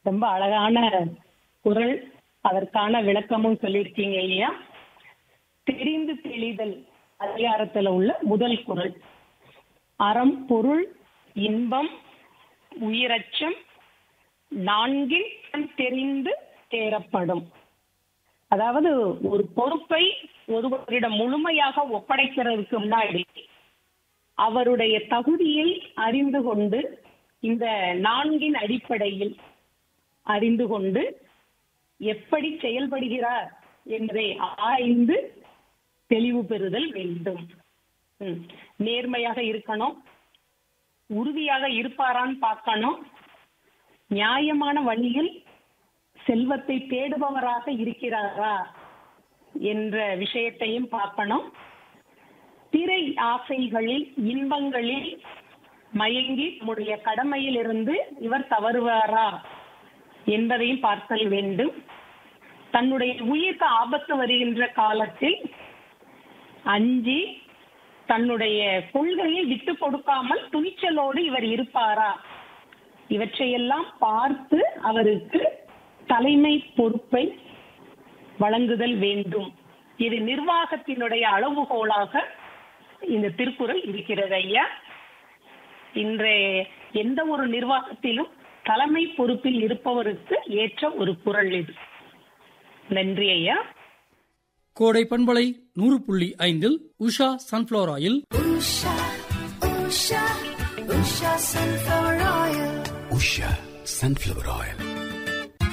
ரொம்ப அழகான குரல் அதற்கான விளக்கமும் சொல்லியிருக்கீங்க இல்லையா தெரிந்து தெளிதல் அதிகாரத்துல உள்ள முதல் குரல் அறம் பொருள் இன்பம் உயிரச்சம் நான்கில் தெரிந்து தேரப்படும் அதாவது ஒரு பொறுப்பை ஒருவரிடம் முழுமையாக ஒப்படைக்கிறதுக்கு முன்னாடி அவருடைய தகுதியை அறிந்து கொண்டு இந்த நான்கின் அடிப்படையில் அறிந்து கொண்டு எப்படி செயல்படுகிறார் என்பதை ஆய்ந்து தெளிவு பெறுதல் வேண்டும் ம். நேர்மையாக இருக்கணும் உறுதியாக இருப்பாரான்னு பார்க்கணும் நியாயமான வழியில் செல்வத்தை தேடுபவராக இருக்கிறாரா என்ற விஷயத்தையும் பார்க்கணும் திரை ஆசைகளில் இன்பங்களில் மயங்கி நம்முடைய கடமையில் இருந்து இவர் தவறுவாரா என்பதையும் பார்த்தல் வேண்டும் தன்னுடைய உயிருக்கு ஆபத்து வருகின்ற காலத்தில் அஞ்சி தன்னுடைய கொள்கையை விட்டு கொடுக்காமல் துணிச்சலோடு இவர் இருப்பாரா இவற்றையெல்லாம் பார்த்து அவருக்கு தலைமை பொறுப்பை வழங்குதல் வேண்டும் இது நிர்வாகத்தினுடைய அளவுகோலாக இந்த திருக்குறள் இருக்கிறது ஐயா இன்றைய எந்த ஒரு நிர்வாகத்திலும் தலைமை பொறுப்பில் இருப்பவருக்கு ஏற்ற ஒரு குரல் இது நன்றி ஐயா கோடை பண்பலை நூறு புள்ளி ஐந்தில் Usha sunflower oil Usha, Usha, Usha sunflower oil. Usha sunflower oil